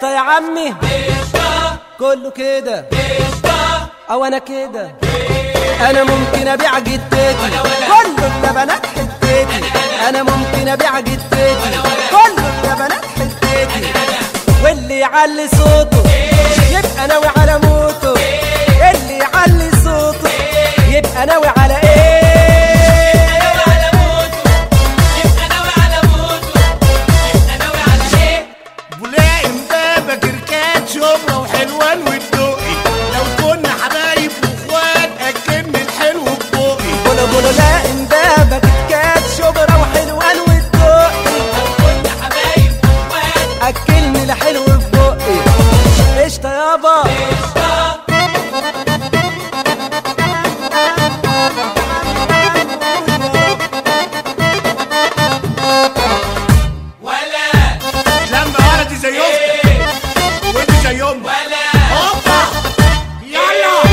قشطة يا عمي كله كده او انا كده انا ممكن ابيع جدتي كله اللبنات حتتي انا ممكن ابيع جدتي كله اللبنات حتتي واللي يعلي صوته يبقى ناوي على موته اللي يعلي صوته يبقى ناوي على ايه بولاقي امبابة كركات شبرا وحلوان والدقي لو كنا حبايب واخوات اكلني الحلو ببقي بولو بولو لا امبابة كتكات شبرا وحلوان والدقي اكلني لحلو في بقي قشطة يابا لما ولدي زي اختك وانت زي امك هوبا يلا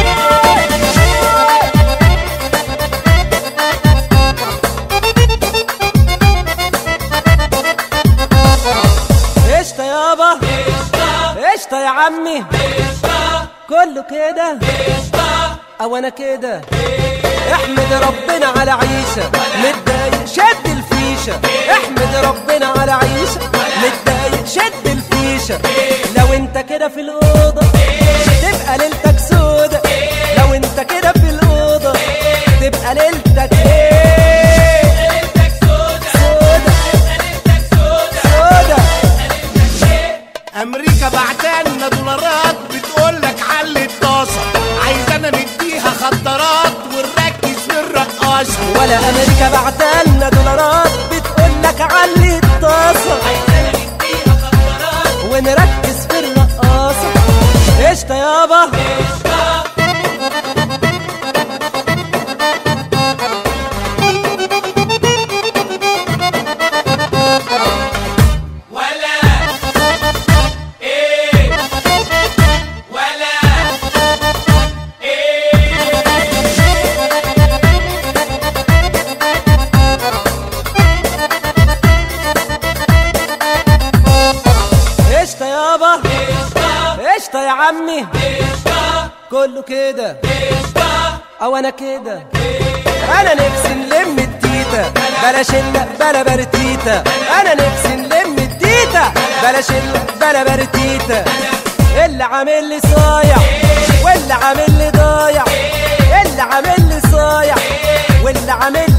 قشطة يابا قشطة يا عمي كله كده او انا كده احمد ربنا على عيشة متضايق شد الفيشة احمد ربنا على عيشة متضايق شد الفيشة لو انت كده في الأوضة تبقى ليلتك سودة لو انت كده في الأوضة تبقى ليلتك ايه سودة سودة امريكا بعتلنا دولارات بتقول لك حل الطاسه عايزانا نديها خطرات ونركز في الرقاصه ولا امريكا بعتلنا دولارات بتقول لك علي الطاسه ونركز في الرقاصه قشطه يابا قشطه يابا قشطه يا عمي كله كده او انا كده انا نفسي نلم التيتا بلاش الا بلا برتيتا انا نفسي نلم التيتا بلاش الا بلا برتيتا اللي عامل لي صايع واللي عامل لي ضايع اللي عامل لي صايع واللي عامل